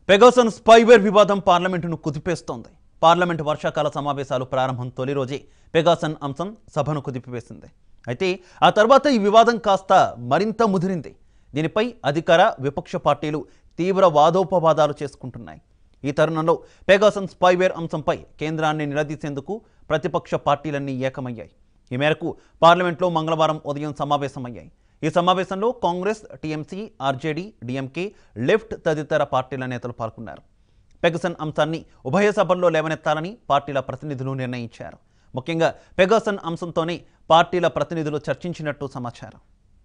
పెగాసన్ spyware వివాదం పార్లమెంటును కుదిపేస్తోంది parliament వర్షాకాల సమావేశాలు ప్రారంభం తొలి రోజే పెగాసన్ అంశం సభను కుదిపివేసింది అయితే ఆ తర్వాత ఈ వివాదం కాస్త మరింత ముదిరింది దీనిపై అధికార విపక్ష పార్టీలు తీవ్ర వాదోపవాదాలు చేసుకుంటున్నాయి ఈ తరుణంలో పెగాసన్ స్పైవేర్ అంశంపై కేంద్రాన్ని నిలదీసేందుకు ప్రతిపక్ష పార్టీలన్నీ ఏకమయ్యాయి ఈ మేరకు పార్లమెంట్లో మంగళవారం ఉదయం సమావేశమయ్యాయి ఈ సమావేశంలో Congress TMC RJD DMK left తదితర పార్టీల నేతలు పాల్గొన్నారు పెగసన్ అంశాన్ని ఉభయ సభల్లో లేవనెత్తాలని పార్టీల ప్రతినిధులు నిర్ణయించారు ముఖ్యంగా పెగాసన్ అంశంతోనే పార్టీల ప్రతినిధులు చర్చించినట్టు సమాచారం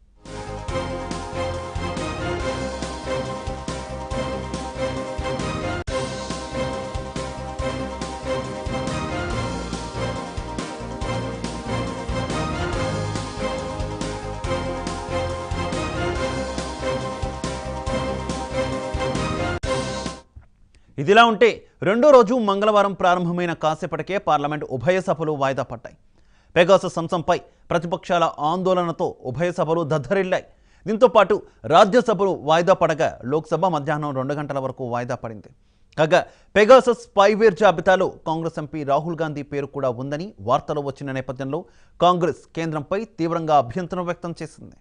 ఇదిలా ఉంటే రెండో రోజు మంగళవారం ప్రారంభమైన కాసేపటికే పార్లమెంట్ ఉభయ సభలు వాయిదా పడ్డాయి పెగాసస్ అంశంపై ప్రతిపక్షాల ఆందోళనతో ఉభయ సభలు దద్దరిల్లాయి దీంతో పాటు రాజ్యసభలు వాయిదా పడగా లోక్సభ మధ్యాహ్నం రెండు గంటల వరకు వాయిదా పడింది కాగా పెగాసస్ స్పైవేర్ జాబితాలో కాంగ్రెస్ ఎంపీ రాహుల్ గాంధీ పేరు కూడా ఉందని వార్తలు వచ్చిన నేపథ్యంలో కాంగ్రెస్ కేంద్రంపై తీవ్రంగా అభ్యంతరం వ్యక్తం చేసింది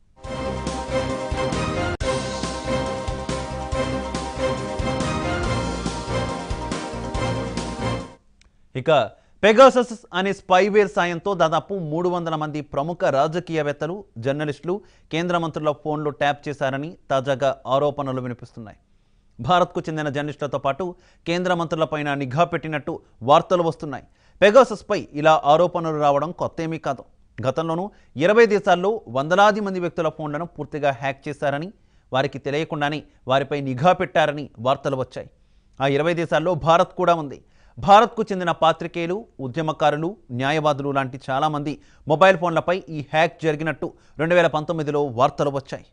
ఇక పెగాసస్ అనే స్పైవేర్ సాయంతో దాదాపు మూడు వందల మంది ప్రముఖ రాజకీయవేత్తలు జర్నలిస్టులు కేంద్ర మంత్రుల ఫోన్లు ట్యాప్ చేశారని తాజాగా ఆరోపణలు వినిపిస్తున్నాయి భారత్కు చెందిన జర్నలిస్టులతో పాటు కేంద్ర మంత్రులపైన నిఘా పెట్టినట్టు వార్తలు వస్తున్నాయి పెగాసస్పై ఇలా ఆరోపణలు రావడం కొత్తేమీ కాదు గతంలోనూ ఇరవై దేశాల్లో వందలాది మంది వ్యక్తుల ఫోన్లను పూర్తిగా హ్యాక్ చేశారని వారికి తెలియకుండానే వారిపై నిఘా పెట్టారని వార్తలు వచ్చాయి ఆ ఇరవై దేశాల్లో భారత్ కూడా ఉంది భారత్కు చెందిన పాత్రికేయులు ఉద్యమకారులు న్యాయవాదులు లాంటి చాలామంది మొబైల్ ఫోన్లపై ఈ హ్యాక్ జరిగినట్టు రెండు వేల పంతొమ్మిదిలో వార్తలు వచ్చాయి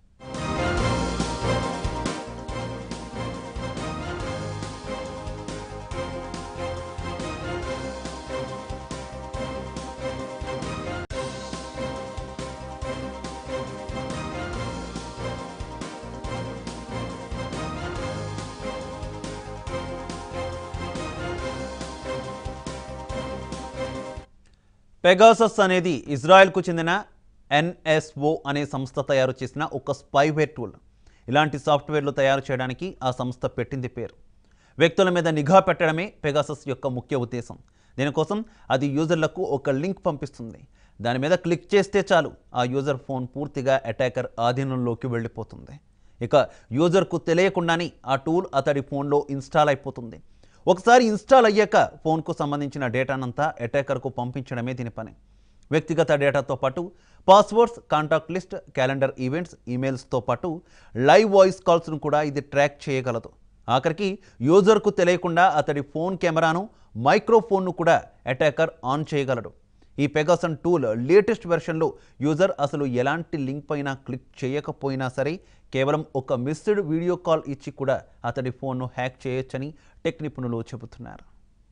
పెగాసస్ అనేది ఇజ్రాయెల్కు చెందిన ఎన్ఎస్ఓ అనే సంస్థ తయారు చేసిన ఒక స్పైవేర్ టూల్ ఇలాంటి సాఫ్ట్వేర్లు తయారు చేయడానికి ఆ సంస్థ పెట్టింది పేరు వ్యక్తుల మీద నిఘా పెట్టడమే పెగాసస్ యొక్క ముఖ్య ఉద్దేశం దీనికోసం అది యూజర్లకు ఒక లింక్ పంపిస్తుంది దాని మీద క్లిక్ చేస్తే చాలు ఆ యూజర్ ఫోన్ పూర్తిగా అటాకర్ ఆధీనంలోకి వెళ్ళిపోతుంది ఇక యూజర్కు తెలియకుండానే ఆ టూల్ అతడి ఫోన్లో ఇన్స్టాల్ అయిపోతుంది ఒకసారి ఇన్స్టాల్ అయ్యాక ఫోన్కు సంబంధించిన డేటానంతా అటాకర్కు పంపించడమే దీని పని వ్యక్తిగత డేటాతో పాటు passwords contact list calendar events ఈమెయిల్స్తో పాటు లైవ్ వాయిస్ కాల్స్ను కూడా ఇది ట్రాక్ చేయగలదు ఆఖరికి యూజర్కు తెలియకుండా అతడి ఫోన్ కెమెరాను మైక్రోఫోన్ను కూడా అటాకర్ ఆన్ చేయగలడు ఈ పెగాసన్ టూల్ లేటెస్ట్ వెర్షన్లో యూజర్ అసలు ఎలాంటి లింక్ పైన క్లిక్ చేయకపోయినా సరే కేవలం ఒక మిస్డ్ వీడియో కాల్ ఇచ్చి కూడా అతడి ఫోన్ను హ్యాక్ చేయొచ్చని టెక్ నిపుణులు చెబుతున్నారు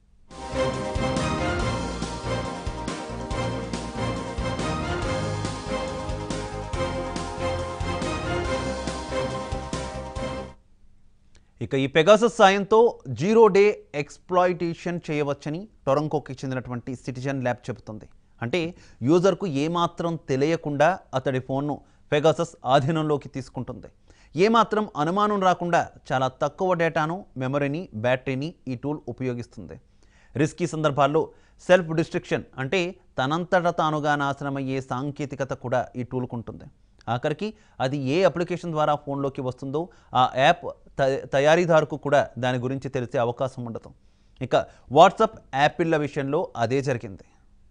ఇక ఈ పెగాసస్ సాయంతో జీరో డే ఎక్స్ప్లాయిటేషన్ చేయవచ్చని టొరంకోకి చెందినటువంటి సిటిజన్ ల్యాబ్ చెబుతుంది అంటే యూజర్కు ఏమాత్రం తెలియకుండా అతడి ఫోన్ను పెగాసస్ ఆధీనంలోకి తీసుకుంటుంది ఏమాత్రం అనుమానం రాకుండా చాలా తక్కువ డేటాను మెమరీని బ్యాటరీని ఈ టూల్ ఉపయోగిస్తుంది రిస్కీ సందర్భాల్లో సెల్ఫ్ డిస్ట్రిక్షన్ అంటే తనంతట తానుగా నాశనమయ్యే సాంకేతికత కూడా ఈ టూల్కు ఉంటుంది ఆఖరికి అది ఏ అప్లికేషన్ ద్వారా ఫోన్లోకి వస్తుందో ఆ యాప్ త- తయారీదారుకు కూడా దాని గురించి తెలిసే అవకాశం ఉండదు ఇక వాట్సాప్ యాపిల్ల విషయంలో అదే జరిగింది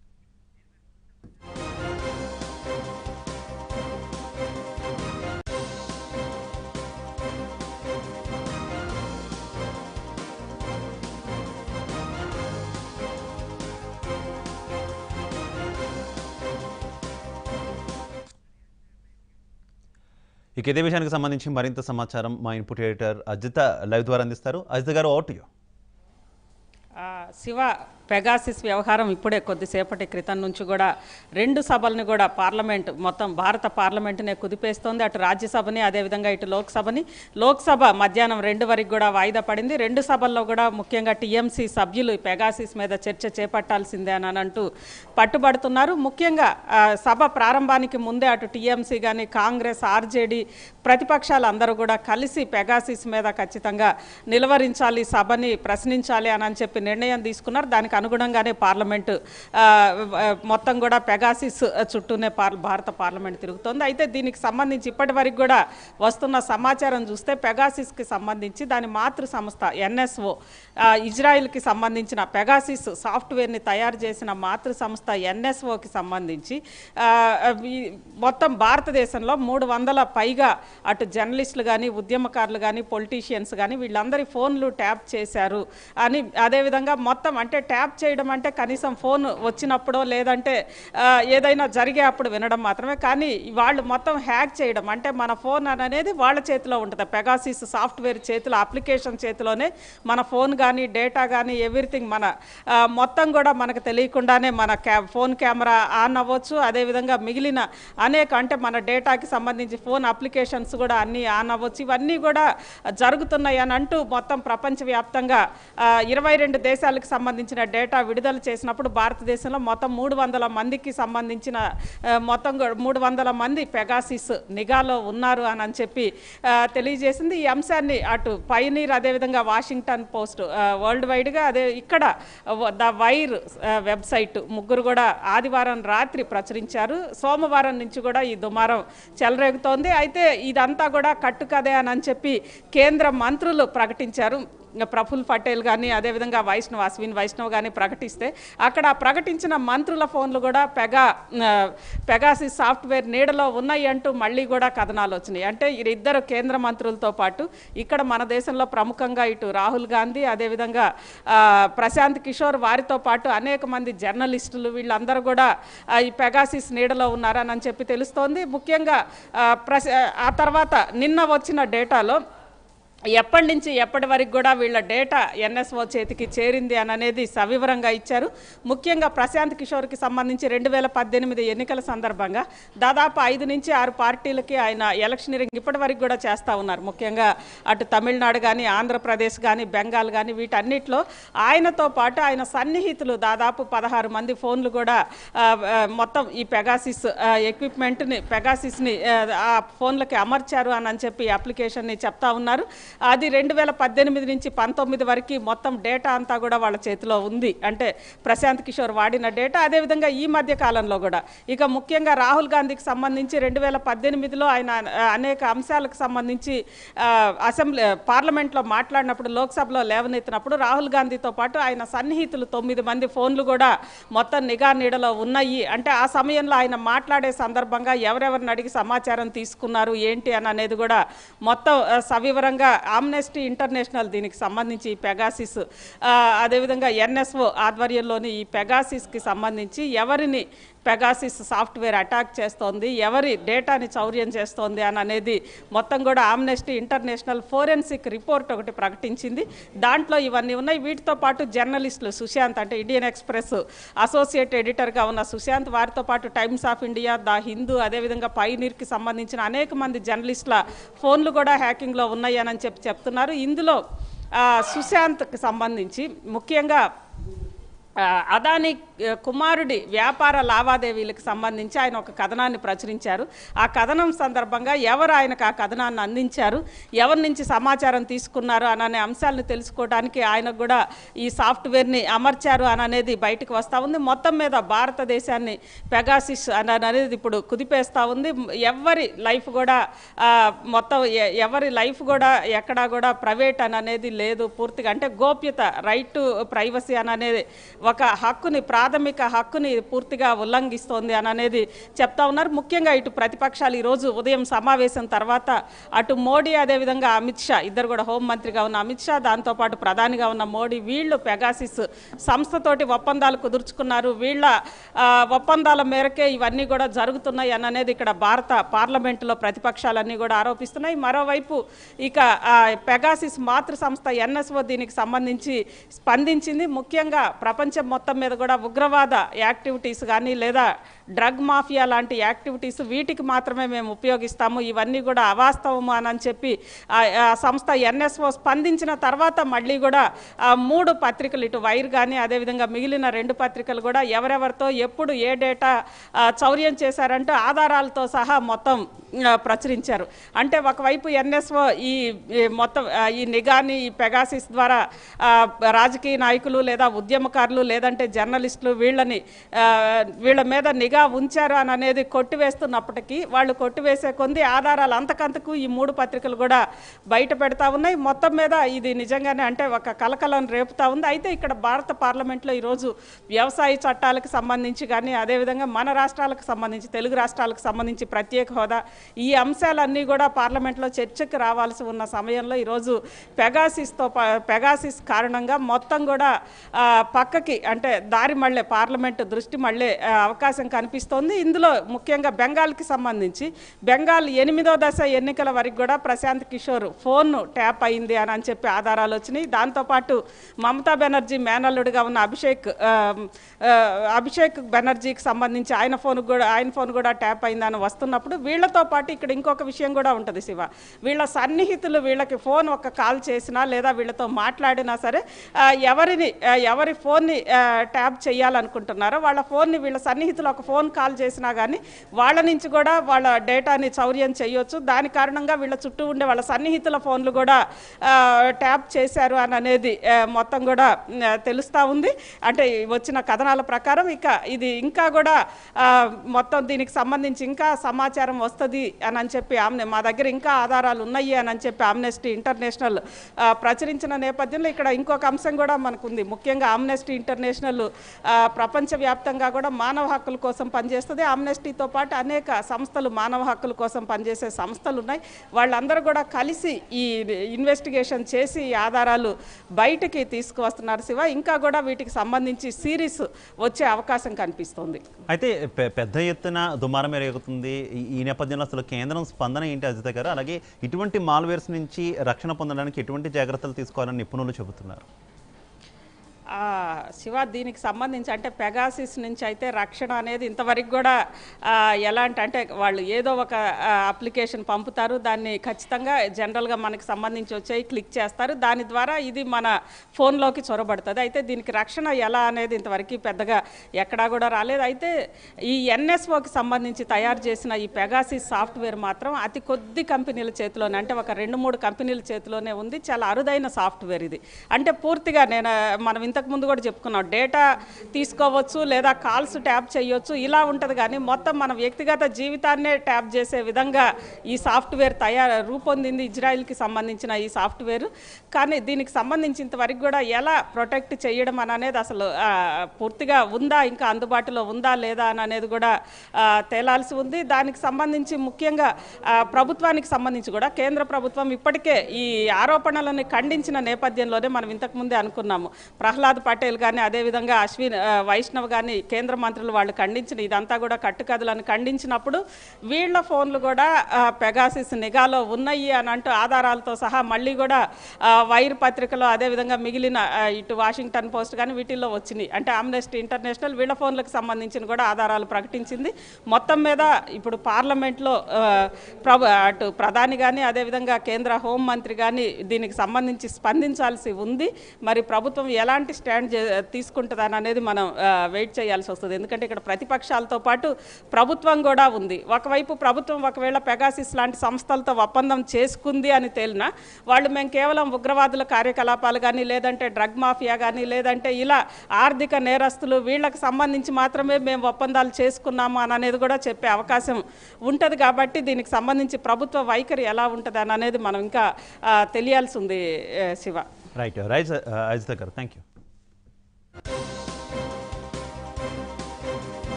ఇక ఇదే విషయానికి సంబంధించి మరింత సమాచారం మా ఇన్పుట్ ఎడిటర్ అజిత లైవ్ ద్వారా అందిస్తారు అజిత గారు ఓట్ యూ ఆ, శివ పెగాసిస్ వ్యవహారం ఇప్పుడే కొద్దిసేపటి క్రితం నుంచి కూడా రెండు సభల్ని కూడా పార్లమెంట్ మొత్తం భారత పార్లమెంటునే కుదిపేస్తోంది అటు రాజ్యసభని అదేవిధంగా ఇటు లోక్సభని లోక్సభ మధ్యాహ్నం రెండు వరకు కూడా వాయిదా పడింది రెండు సభల్లో కూడా ముఖ్యంగా టీఎంసీ సభ్యులు ఈ పెగాసిస్ మీద చర్చ చేపట్టాల్సిందే అని అంటూ పట్టుబడుతున్నారు ముఖ్యంగా ఆ, సభ ప్రారంభానికి ముందే అటు టీఎంసీ కానీ కాంగ్రెస్ ఆర్జేడీ ప్రతిపక్షాలు అందరూ కూడా కలిసి పెగాసిస్ మీద ఖచ్చితంగా నిలువరించాలి సభని ప్రశ్నించాలి అని అని చెప్పి నిర్ణయం తీసుకున్నారు దానికి అనుగుణంగానే పార్లమెంటు ఆ, ఆ, మొత్తం కూడా పెగాసిస్ చుట్టూనే పార్ భారత పార్లమెంట్ తిరుగుతోంది అయితే దీనికి సంబంధించి ఇప్పటి వరకు కూడా వస్తున్న సమాచారం చూస్తే పెగాసిస్కి సంబంధించి దాని మాతృ సంస్థ ఎన్ఎస్ఓ ఇజ్రాయిల్కి సంబంధించిన పెగాసిస్ సాఫ్ట్వేర్ని తయారు చేసిన మాతృ సంస్థ ఎన్ఎస్ఓకి సంబంధించి ఆ, ఈ మొత్తం భారతదేశంలో మూడు వందల పైగా అటు జర్నలిస్టులు కానీ ఉద్యమకారులు కానీ పొలిటీషియన్స్ కానీ వీళ్ళందరి ఫోన్లు ట్యాప్ చేశారు అని అదేవిధంగా మొత్తం అంటే ట్యాప్ చేయడం అంటే కనీసం ఫోన్ వచ్చినప్పుడో లేదంటే ఆ, ఏదైనా జరిగే అప్పుడు వినడం మాత్రమే కానీ వాళ్ళు మొత్తం హ్యాక్ చేయడం అంటే మన ఫోన్ అనేది వాళ్ళ చేతిలో ఉంటుంది పెగాసిస్ సాఫ్ట్వేర్ చేతిలో అప్లికేషన్ చేతిలోనే మన ఫోన్ కానీ డేటా కానీ ఎవ్రీథింగ్ మన ఆ, మొత్తం కూడా మనకు తెలియకుండానే మన క్యా ఫోన్ కెమెరా ఆన్ అవ్వచ్చు అదేవిధంగా మిగిలిన అనేక అంటే మన డేటాకి సంబంధించి ఫోన్ అప్లికేషన్స్ కూడా అన్నీ ఆన్ అవ్వచ్చు ఇవన్నీ కూడా జరుగుతున్నాయి అని అంటూ మొత్తం ప్రపంచవ్యాప్తంగా ఇరవై రెండు దేశాలకు సంబంధించిన డేటా విడుదల చేసినప్పుడు భారతదేశంలో మొత్తం మూడు వందల మందికి సంబంధించిన ఆ, మొత్తం మూడు వందల మంది పెగాసిస్ నిఘాలో ఉన్నారు అని అని చెప్పి ఆ, తెలియజేసింది ఈ అంశాన్ని అటు పైనీర్ అదేవిధంగా వాషింగ్టన్ పోస్ట్ ఆ, వరల్డ్ వైడ్గా అదే ఇక్కడ వ- ద వైర్ ఆ, వెబ్సైట్ ముగ్గురు కూడా ఆదివారం రాత్రి ప్రచురించారు సోమవారం నుంచి కూడా ఈ దుమారం చెలరేగుతోంది అయితే ఇదంతా కూడా కట్టుకదే అని అని చెప్పి కేంద్ర మంత్రులు ప్రకటించారు ఇంకా ప్రఫుల్ పటేల్ కానీ అదేవిధంగా వైష్ణవ్ అశ్విన్ వైష్ణవ్ కానీ ప్రకటిస్తే అక్కడ ఆ ప్రకటించిన మంత్రుల ఫోన్లు కూడా పెగా ఆ, పెగాసిస్ సాఫ్ట్వేర్ నీడలో ఉన్నాయి అంటూ మళ్ళీ కూడా కథనాలు వచ్చినాయి అంటే ఇద్దరు కేంద్ర మంత్రులతో పాటు ఇక్కడ మన దేశంలో ప్రముఖంగా ఇటు రాహుల్ గాంధీ అదేవిధంగా ఆ, ప్రశాంత్ కిషోర్ వారితో పాటు అనేక మంది జర్నలిస్టులు వీళ్ళందరూ కూడా ఆ, ఈ పెగాసిస్ నీడలో ఉన్నారని అని చెప్పి తెలుస్తోంది ముఖ్యంగా ఆ, ప్రశ ఆ తర్వాత నిన్న వచ్చిన డేటాలో ఎప్పటి నుంచి ఎప్పటి వరకు కూడా వీళ్ళ డేటా ఎన్ఎస్ఓ చేతికి చేరింది అని అనేది సవివరంగా ఇచ్చారు ముఖ్యంగా ప్రశాంత్ కిషోర్కి సంబంధించి రెండు వేల పద్దెనిమిది ఎన్నికల సందర్భంగా దాదాపు ఐదు నుంచి ఆరు పార్టీలకి ఆయన ఎలక్షనీరింగ్ ఇప్పటి వరకు కూడా చేస్తూ ఉన్నారు ముఖ్యంగా అటు తమిళనాడు కానీ ఆంధ్రప్రదేశ్ కానీ బెంగాల్ కానీ వీటన్నిటిలో ఆయనతో పాటు ఆయన సన్నిహితులు దాదాపు పదహారు మంది ఫోన్లు కూడా ఆ, ఆ, మొత్తం ఈ పెగాసిస్ ఆ, ఎక్విప్మెంట్ని పెగాసిస్ని ఆ, ఆ ఫోన్లకి అమర్చారు అని అని చెప్పి అప్లికేషన్ని చెప్తా ఉన్నారు అది రెండు వేల పద్దెనిమిది నుంచి పంతొమ్మిది వరకు మొత్తం డేటా అంతా కూడా వాళ్ళ చేతిలో ఉంది అంటే ప్రశాంత్ కిషోర్ వాడిన డేటా అదేవిధంగా ఈ మధ్య కాలంలో కూడా ఇక ముఖ్యంగా రాహుల్ గాంధీకి సంబంధించి రెండు వేల పద్దెనిమిదిలో ఆయన ఆ, అనేక అంశాలకు సంబంధించి ఆ, అసెంబ్లీ పార్లమెంట్లో మాట్లాడినప్పుడు లోక్సభలో లేవనెత్తినప్పుడు రాహుల్ గాంధీతో పాటు ఆయన సన్నిహితులు తొమ్మిది మంది ఫోన్లు కూడా మొత్తం నిఘా నీడలో ఉన్నాయి అంటే ఆ సమయంలో ఆయన మాట్లాడే సందర్భంగా ఎవరెవరిని అడిగి సమాచారం తీసుకున్నారు ఏంటి అని అనేది కూడా మొత్తం ఆ, సవివరంగా ఆమ్నెస్టీ ఇంటర్నేషనల్ దీనికి సంబంధించి ఈ పెగాసిస్ ఆ, అదేవిధంగా ఎన్ఎస్ఓ ఆధ్వర్యంలోని ఈ పెగాసిస్కి సంబంధించి ఎవరిని పెగాసిస్ సాఫ్ట్వేర్ అటాక్ చేస్తోంది ఎవరి డేటాని చౌర్యం చేస్తోంది అని అనేది మొత్తం కూడా ఆమ్నెస్టీ ఇంటర్నేషనల్ ఫోరెన్సిక్ రిపోర్ట్ ఒకటి ప్రకటించింది దాంట్లో ఇవన్నీ ఉన్నాయి వీటితో పాటు జర్నలిస్టులు సుశాంత్ అంటే ఇండియన్ ఎక్స్ప్రెస్ అసోసియేట్ ఎడిటర్గా ఉన్న సుశాంత్ వారితో పాటు Times of India the Hindu అదేవిధంగా పైనీర్కి సంబంధించిన అనేక మంది జర్నలిస్టుల ఫోన్లు కూడా హ్యాకింగ్లో ఉన్నాయి అని చెప్పి చెప్తున్నారు ఇందులో ఆ, సుశాంత్కి సంబంధించి ముఖ్యంగా ఆ, అదాని ఆ, కుమారుడి వ్యాపార లావాదేవీలకు సంబంధించి ఆయన ఒక కథనాన్ని ప్రచురించారు ఆ కథనం సందర్భంగా ఎవరు ఆయనకు ఆ కథనాన్ని అందించారు ఎవరి నుంచి సమాచారం తీసుకున్నారు అని అనే అంశాలను తెలుసుకోవడానికి ఆయనకు కూడా ఈ సాఫ్ట్వేర్ని అమర్చారు అని అనేది బయటకు వస్తూ ఉంది మొత్తం మీద భారతదేశాన్ని పెగాసిస్ అని అనేది ఇప్పుడు కుదిపేస్తూ ఉంది ఎవరి లైఫ్ కూడా ఆ, మొత్తం ఎ- ఎవరి లైఫ్ కూడా ఎక్కడా కూడా ప్రైవేట్ అని అనేది లేదు పూర్తిగా అంటే గోప్యత రైట్ టు ప్రైవసీ అని అనేది ఒక హక్కుని ప్రాథమిక హక్కుని పూర్తిగా ఉల్లంఘిస్తోంది అని అనేది చెప్తా ఉన్నారు ముఖ్యంగా ఇటు ప్రతిపక్షాలు ఈరోజు ఉదయం సమావేశం తర్వాత అటు మోడీ అదేవిధంగా అమిత్ షా ఇద్దరు కూడా హోంమంత్రిగా ఉన్న అమిత్ షా దాంతోపాటు ప్రధానిగా ఉన్న మోడీ వీళ్ళు పెగాసిస్ సంస్థతోటి ఒప్పందాలు కుదుర్చుకున్నారు వీళ్ళ ఆ, ఒప్పందాల మేరకే ఇవన్నీ కూడా జరుగుతున్నాయి అని అనేది ఇక్కడ భారత పార్లమెంటులో ప్రతిపక్షాలన్నీ కూడా ఆరోపిస్తున్నాయి మరోవైపు ఇక ఆ, పెగాసిస్ మాతృ సంస్థ ఎన్ఎస్ఓ దీనికి సంబంధించి స్పందించింది ముఖ్యంగా ప్రపంచ ప్రపంచం మొత్తం మీద కూడా ఉగ్రవాద యాక్టివిటీస్ కానీ లేదా డ్రగ్ మాఫియా లాంటి యాక్టివిటీస్ వీటికి మాత్రమే మేము ఉపయోగిస్తాము ఇవన్నీ కూడా అవాస్తవము అని చెప్పి ఆ ఆ సంస్థ ఎన్ఎస్ఓ స్పందించిన తర్వాత మళ్ళీ కూడా ఆ మూడు పత్రికలు ఇటు వైర్ కానీ అదేవిధంగా మిగిలిన రెండు పత్రికలు కూడా ఎవరెవరితో ఎప్పుడు ఏ డేటా ఆ, చౌర్యం చేశారంటే ఆధారాలతో సహా మొత్తం ఆ, ప్రచురించారు అంటే ఒకవైపు ఎన్ఎస్ఓ ఈ ఈ మొత్తం ఆ, ఈ నిఘాని ఈ పెగాసిస్ ద్వారా ఆ, రాజకీయ నాయకులు లేదా ఉద్యమకారులు లేదంటే జర్నలిస్టులు వీళ్ళని ఆ, వీళ్ళ మీద నిఘా ఉంచారు అని అనేది కొట్టివేస్తున్నప్పటికీ వాళ్ళు కొట్టివేసే కొంది ఆధారాలు అంతకంతకు ఈ మూడు పత్రికలు కూడా బయట పెడతా ఉన్నాయి మొత్తం మీద ఇది నిజంగానే అంటే ఒక కలకలం రేపుతా ఉంది అయితే ఇక్కడ భారత పార్లమెంట్లో ఈరోజు వ్యవసాయ చట్టాలకు సంబంధించి కానీ అదేవిధంగా మన రాష్ట్రాలకు సంబంధించి తెలుగు రాష్ట్రాలకు సంబంధించి ప్రత్యేక హోదా ఈ అంశాలన్నీ కూడా పార్లమెంట్లో చర్చకు రావాల్సి ఉన్న సమయంలో ఈరోజు పెగాసిస్తో ప- పెగాసిస్ కారణంగా మొత్తం కూడా ఆ, పక్కకి అంటే దారి మళ్ళీ పార్లమెంటు దృష్టి మళ్ళీ ఆ, అవకాశం కనిపిస్తోంది ఇందులో ముఖ్యంగా బెంగాల్కి సంబంధించి బెంగాల్ ఎనిమిదో దశ ఎన్నికల వరకు కూడా ప్రశాంత్ కిషోర్ ఫోన్ ట్యాప్ అయింది అని అని చెప్పి ఆధారాలు వచ్చినాయి దాంతోపాటు మమతా బెనర్జీ మేనల్లుడిగా ఉన్న అభిషేక్ ఆ, ఆ, అభిషేక్ బెనర్జీకి సంబంధించి ఆయన ఫోన్ కూడా ఆయన ఫోన్ కూడా ట్యాప్ అయిందని వస్తున్నప్పుడు వీళ్ళతో పాటు ఇక్కడ ఇంకొక విషయం కూడా ఉంటుంది శివ వీళ్ళ సన్నిహితులు వీళ్ళకి ఫోన్ ఒక కాల్ చేసినా లేదా వీళ్ళతో మాట్లాడినా సరే ఆ, ఎవరిని ఆ, ఎవరి ఫోన్ని ఆ, ట్యాప్ చేయాలనుకుంటున్నారో వాళ్ళ ఫోన్ని వీళ్ళ సన్నిహితులు ఒక ఫోన్ కాల్ చేసినా కానీ వాళ్ళ నుంచి కూడా వాళ్ళ డేటాని చౌర్యం చేయొచ్చు దాని కారణంగా వీళ్ళ చుట్టూ ఉండే వాళ్ళ సన్నిహితుల ఫోన్లు కూడా ఆ, ట్యాప్ చేశారు అని అనేది ఆ, మొత్తం కూడా ఉమ్, ఆ, తెలుస్తూ ఉంది అంటే వచ్చిన కథనాల ప్రకారం ఇక ఇది ఇంకా కూడా ఆ, మొత్తం దీనికి సంబంధించి ఇంకా సమాచారం వస్తుంది అని అని చెప్పి ఆమ్నే మా దగ్గర ఇంకా ఆధారాలు ఉన్నాయి అని అని చెప్పి ఆమ్నెస్టీ ఇంటర్నేషనల్ ఆ, ప్రచురించిన నేపథ్యంలో ఇక్కడ ఇంకొక అంశం కూడా మనకుంది ముఖ్యంగా ఆమ్నెస్టీ ఇంటర్నేషనల్ ఆ, ప్రపంచవ్యాప్తంగా కూడా మానవ హక్కుల కోసం పనిచేస్తుంది ఆమ్నెస్టీతో పాటు అనేక సంస్థలు మానవ హక్కుల కోసం పనిచేసే సంస్థలు ఉన్నాయి వాళ్ళందరూ కూడా కలిసి ఈ ఇన్వెస్టిగేషన్ చేసి ఈ ఆధారాలు బయటికి తీసుకువస్తున్నారు శివ ఇంకా కూడా వీటికి సంబంధించి సిరీస్ వచ్చే అవకాశం కనిపిస్తుంది అయితే పె- పెద్ద ఎత్తున దుమారం ఎరుగుతుంది ఈ- ఈ నేపథ్యంలో అసలు కేంద్రం స్పందన ఏంటి అజిత గారు అలాగే ఇటువంటి మాల్వేర్స్ నుంచి రక్షణ పొందడానికి ఎటువంటి జాగ్రత్తలు తీసుకోవాలని నిపుణులు చెబుతున్నారు ఆ, శివ దీనికి సంబంధించి అంటే పెగాసిస్ నుంచి అయితే రక్షణ అనేది ఇంతవరకు కూడా ఆ, ఎలాంటి అంటే వాళ్ళు ఏదో ఒక అప్లికేషన్ పంపుతారు దాన్ని ఖచ్చితంగా జనరల్గా మనకి సంబంధించి వచ్చాయి క్లిక్ చేస్తారు దాని ద్వారా ఇది మన ఫోన్లోకి చొరబడుతుంది అయితే దీనికి రక్షణ ఎలా అనేది ఇంతవరకు పెద్దగా ఎక్కడా కూడా రాలేదు అయితే ఈ ఎన్ఎస్ఓకి సంబంధించి తయారు చేసిన ఈ పెగాసిస్ సాఫ్ట్వేర్ మాత్రం అతి కొద్ది కంపెనీల చేతిలోనే అంటే ఒక రెండు మూడు కంపెనీల చేతిలోనే ఉంది చాలా అరుదైన సాఫ్ట్వేర్ ఇది అంటే పూర్తిగా నేను మనం ఇంతకు ముందు కూడా చెప్పుకున్నాం డేటా తీసుకోవచ్చు లేదా కాల్స్ ట్యాప్ చేయొచ్చు ఇలా ఉంటుంది కానీ మొత్తం మన వ్యక్తిగత జీవితాన్నే ట్యాప్ చేసే విధంగా ఈ సాఫ్ట్వేర్ తయారు రూపొందింది ఇజ్రాయిల్కి సంబంధించిన ఈ సాఫ్ట్వేర్ కానీ దీనికి సంబంధించి ఇంతవరకు కూడా ఎలా ప్రొటెక్ట్ చేయడం అని అనేది అసలు ఆ, పూర్తిగా ఉందా ఇంకా అందుబాటులో ఉందా లేదా అని అనేది కూడా ఆ, తేలాల్సి ఉంది దానికి సంబంధించి ముఖ్యంగా ఆ, ప్రభుత్వానికి సంబంధించి కూడా కేంద్ర ప్రభుత్వం ఇప్పటికే ఈ ఆరోపణలను ఖండించిన నేపథ్యంలోనే మనం ఇంతకుముందే అనుకున్నాము ప్రహ్లాద్ పటేల్ కానీ అదేవిధంగా అశ్విన్ ఆ, వైష్ణవ్ కానీ కేంద్ర మంత్రులు వాళ్ళు ఖండించిన ఇదంతా కూడా కట్టుకథలను ఖండించినప్పుడు వీళ్ళ ఫోన్లు కూడా ఆ, పెగాసిస్ నిఘాలో ఉన్నాయి అని అంటూ ఆధారాలతో సహా మళ్ళీ కూడా ఆ, వైర్ పత్రికలో అదేవిధంగా మిగిలిన ఆ, ఇటు వాషింగ్టన్ పోస్ట్ కానీ వీటిల్లో వచ్చినాయి అంటే ఆమ్నెస్టీ ఇంటర్నేషనల్ వీళ్ళ ఫోన్లకు సంబంధించిన కూడా ఆధారాలు ప్రకటించింది మొత్తం మీద ఇప్పుడు పార్లమెంట్లో ఆ, ప్రభు అటు ప్రధాని కానీ అదేవిధంగా కేంద్ర హోంమంత్రి కానీ దీనికి సంబంధించి స్పందించాల్సి ఉంది మరి ప్రభుత్వం ఎలాంటి స్టాండ్ చే- తీసుకుంటుందని అనేది మనం ఆ, వెయిట్ చేయాల్సి వస్తుంది ఎందుకంటే ఇక్కడ ప్రతిపక్షాలతో పాటు ప్రభుత్వం కూడా ఉంది ఒకవైపు ప్రభుత్వం ఒకవేళ పెగాసిస్ లాంటి సంస్థలతో ఒప్పందం చేసుకుంది అని తేలినా వాళ్ళు మేము కేవలం ఉగ్రవాదుల కార్యకలాపాలు కానీ లేదంటే డ్రగ్ మాఫియా కానీ లేదంటే ఇలా ఆర్థిక నేరస్తులు వీళ్ళకి సంబంధించి మాత్రమే మేము ఒప్పందాలు చేసుకున్నాము అని అనేది కూడా చెప్పే అవకాశం ఉంటుంది కాబట్టి దీనికి సంబంధించి ప్రభుత్వ వైఖరి ఎలా ఉంటుంది అని అనేది మనం ఇంకా ఆ, తెలియాల్సి ఉంది ఏ, Shiva right right Ajitha garu thank you